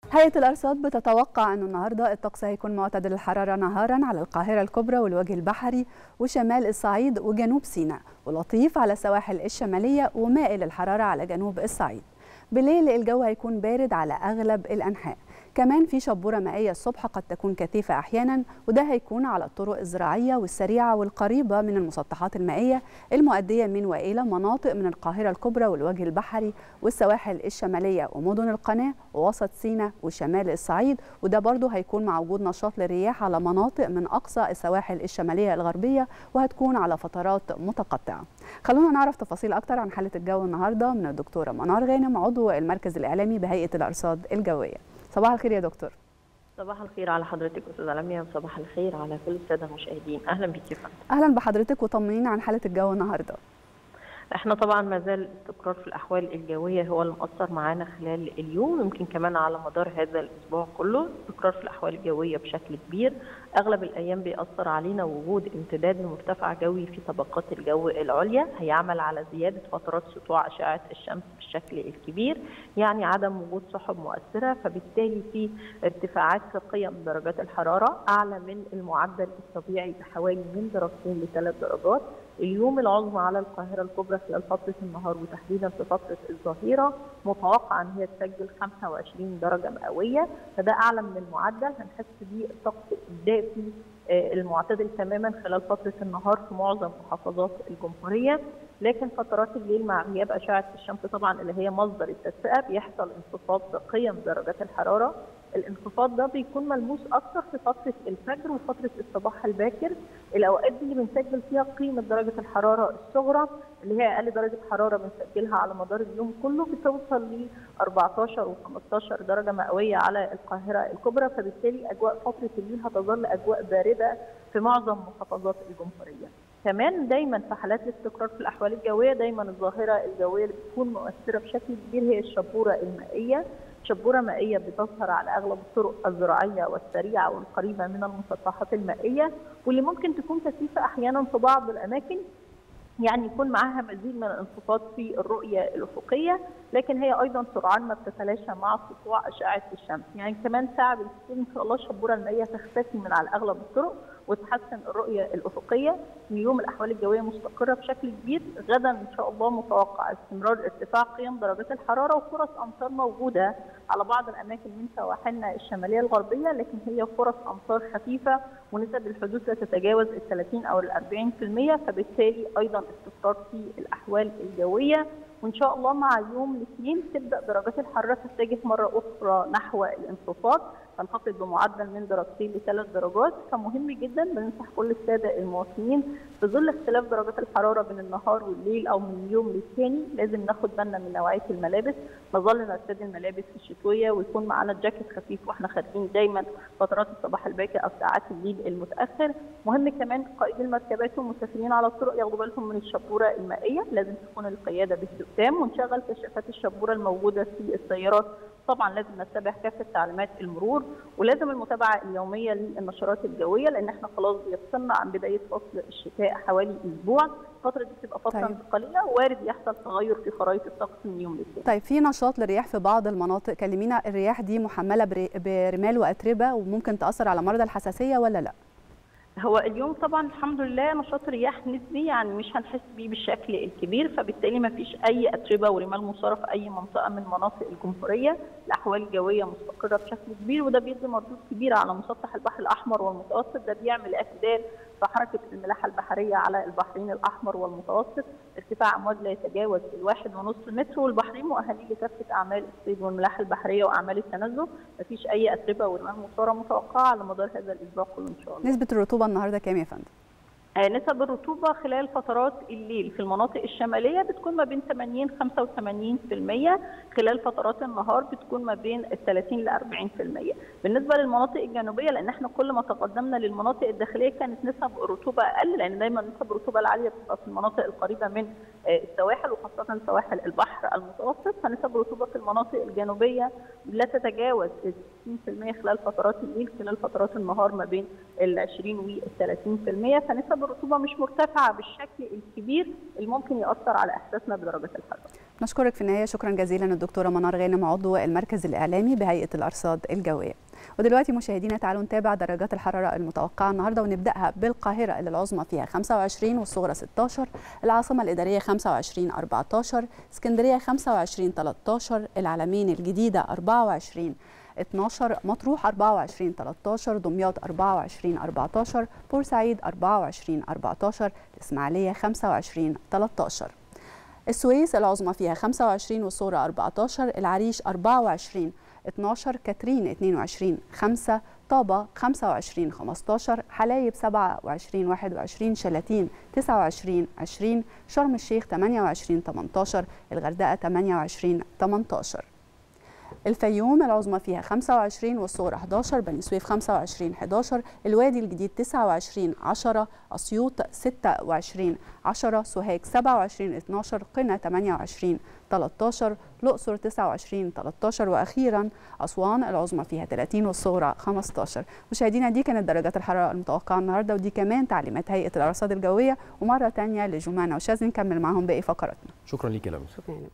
هيئة الأرصاد بتتوقع أن النهاردة الطقس هيكون معتدل الحرارة نهارا على القاهرة الكبرى والوجه البحري وشمال الصعيد وجنوب سيناء ولطيف على السواحل الشمالية ومائل الحرارة على جنوب الصعيد بالليل الجو هيكون بارد على أغلب الأنحاء كمان في شبورة مائية الصبح قد تكون كثيفة أحيانا وده هيكون على الطرق الزراعية والسريعة والقريبة من المسطحات المائية المؤدية من وإلى مناطق من القاهرة الكبرى والوجه البحري والسواحل الشمالية ومدن القناة ووسط سيناء وشمال الصعيد وده برضه هيكون مع وجود نشاط للرياح على مناطق من أقصى السواحل الشمالية الغربية وهتكون على فترات متقطعة خلونا نعرف تفاصيل أكتر عن حالة الجو النهاردة من الدكتورة منار غانم عضو المركز الإعلامي بهيئة الأرصاد الجوية صباح الخير يا دكتور صباح الخير على حضرتك استاذه لميا وصباح الخير على كل الساده المشاهدين اهلا بيكي فندم اهلا بحضرتك وطمنينا عن حاله الجو النهارده احنا طبعا ما زال الاستقرار في الاحوال الجويه هو اللي مأثر معانا خلال اليوم يمكن كمان على مدار هذا الاسبوع كله استقرار في الاحوال الجويه بشكل كبير اغلب الايام بيأثر علينا وجود امتداد لمرتفع جوي في طبقات الجو العليا هيعمل على زياده فترات سطوع اشعه الشمس بالشكل الكبير يعني عدم وجود سحب مؤثره فبالتالي في ارتفاعات في قيم درجات الحراره اعلى من المعدل الطبيعي بحوالي من درجتين لثلاث درجات اليوم العظمى على القاهرة الكبرى خلال فترة النهار وتحديدا في فترة الظهيرة متوقع أن هي تسجل 25 درجة مئوية فده أعلى من المعدل هنحس بيه الطقس الدافي المعتدل تماما خلال فترة النهار في معظم محافظات الجمهورية لكن فترات الليل مع غياب أشعة الشمس طبعا اللي هي مصدر التدفئة بيحصل انخفاض في قيم درجات الحرارة الانخفاض ده بيكون ملموس اكثر في فتره الفجر وفتره الصباح الباكر الاوقات دي اللي بنسجل فيها قيمه درجه الحراره الصغرى اللي هي اقل درجه حراره بنسجلها على مدار اليوم كله بتوصل ل 14 و15 درجه مئويه على القاهره الكبرى فبالتالي اجواء فتره الليل هتظل اجواء بارده في معظم محافظات الجمهوريه. كمان دايما في حالات الاستقرار في الاحوال الجويه دايما الظاهره الجويه اللي بتكون مؤثره بشكل كبير هي الشبوره المائيه شبوره مائيه بتظهر على اغلب الطرق الزراعيه والسريعه والقريبه من المسطحات المائيه واللي ممكن تكون كثيفه احيانا في بعض الاماكن يعني يكون معاها مزيد من الانخفاض في الرؤيه الافقيه لكن هي ايضا سرعان ما بتتلاشى مع سطوع اشعه الشمس يعني كمان ساعه بالكثير ان شاء الله الشبوره المائيه تختفي من على اغلب الطرق وتحسن الرؤيه الافقيه اليوم الاحوال الجويه مستقره بشكل كبير غدا ان شاء الله متوقع استمرار ارتفاع قيم درجات الحراره وفرص امطار موجوده على بعض الاماكن من سواحلنا الشماليه الغربيه لكن هي فرص امطار خفيفه ونسب الحدوث لا تتجاوز ال 30 او ال 40% فبالتالي ايضا استقرار في الاحوال الجويه وان شاء الله مع يوم الاثنين تبدا درجات الحراره تتجه مره اخرى نحو الانخفاض تنخفض بمعدل من درجتين لثلاث درجات فمهم جدا بننصح كل الساده المواطنين في ظل اختلاف درجات الحراره بين النهار والليل او من يوم للتاني لازم ناخد بالنا من نوعيه الملابس نظل نرتدي الملابس الشتويه ويكون معانا جاكيت خفيف واحنا خارجين دايما فترات الصباح الباكر او ساعات الليل المتاخر مهم كمان قائدي المركبات والمسافرين على الطرق ياخدوا بالهم من الشبوره المائيه لازم تكون القياده باستخدام ونشغل كشافات الشبوره الموجوده في السيارات طبعا لازم نتبع كافه تعليمات المرور ولازم المتابعه اليوميه للنشرات الجويه لان احنا خلاص بيفصلنا عن بدايه فصل الشتاء حوالي اسبوع الفتره دي بتبقى فتره طيب. انتقاليه وارد يحصل تغير في خرائط الطقس من يوم للتاني. طيب في نشاط للرياح في بعض المناطق كلمينا الرياح دي محمله برمال واتربه وممكن تاثر على مرضى الحساسيه ولا لا؟ هو اليوم طبعا الحمد لله نشاط رياح نسبي يعني مش هنحس بيه بالشكل الكبير فبالتالي ما فيش اي اتربه ورمال مثاره في اي منطقه من مناطق الجمهوريه الاحوال الجويه مستقره بشكل كبير وده بيدي مردود كبير على مسطح البحر الاحمر والمتوسط ده بيعمل اعتدال في حركه الملاحه البحريه على البحرين الاحمر والمتوسط ارتفاع امواج لا يتجاوز الواحد ونص متر والبحرين مؤهلين لكافه اعمال الصيد والملاحه البحريه واعمال التنزه مفيش اي اتربه ورمال مثاره متوقعه على مدار هذا الاسبوع كله ان شاء الله نسبه الرطوبه النهارده كام يا فندم نسب الرطوبة خلال فترات الليل في المناطق الشمالية بتكون ما بين 80 85% خلال فترات النهار بتكون ما بين ال 30 ل 40% بالنسبة للمناطق الجنوبية لأن احنا كل ما تقدمنا للمناطق الداخلية كانت نسب الرطوبة أقل لأن دايما نسب الرطوبة العالية بتبقى في المناطق القريبة من السواحل وخاصة سواحل البحر المتوسط فنسب الرطوبة في المناطق الجنوبية لا تتجاوز ال 60% خلال فترات الليل خلال فترات النهار ما بين ال 20 وال 30% فنسب الرطوبه مش مرتفعه بالشكل الكبير اللي ممكن ياثر على احساسنا بدرجه الحراره. نشكرك في النهايه شكرا جزيلا الدكتوره منار غانم عضو المركز الاعلامي بهيئه الارصاد الجويه ودلوقتي مشاهدينا تعالوا نتابع درجات الحراره المتوقعه النهارده ونبداها بالقاهره اللي العظمى فيها 25 والصغرى 16 العاصمه الاداريه 25 14 اسكندريه 25 13 العلمين الجديده 24 12 مطروح 24 13 دمياط 24 14 بورسعيد 24 14 الإسماعيلية 25 13 السويس العظمى فيها 25 والصورة 14 العريش 24 12 كاترين 22 5 طابة 25 15 حلايب 27 21 شلاتين 29 20 شرم الشيخ 28 18 الغردقة 28 18 الفيوم العظمى فيها 25 والصور 11 بني سويف 25 11 الوادي الجديد 29 10 اسيوط 26 10 سوهاج 27 12 قنا 28 13 الأقصر 29 13 وأخيرا أسوان العظمى فيها 30 والصغرى 15 مشاهدينا دي كانت درجات الحرارة المتوقعة النهاردة ودي كمان تعليمات هيئة الأرصاد الجوية ومرة تانية لجمانة وشاذ نكمل معاهم باقي فقراتنا شكرا ليك يا لميس شكرا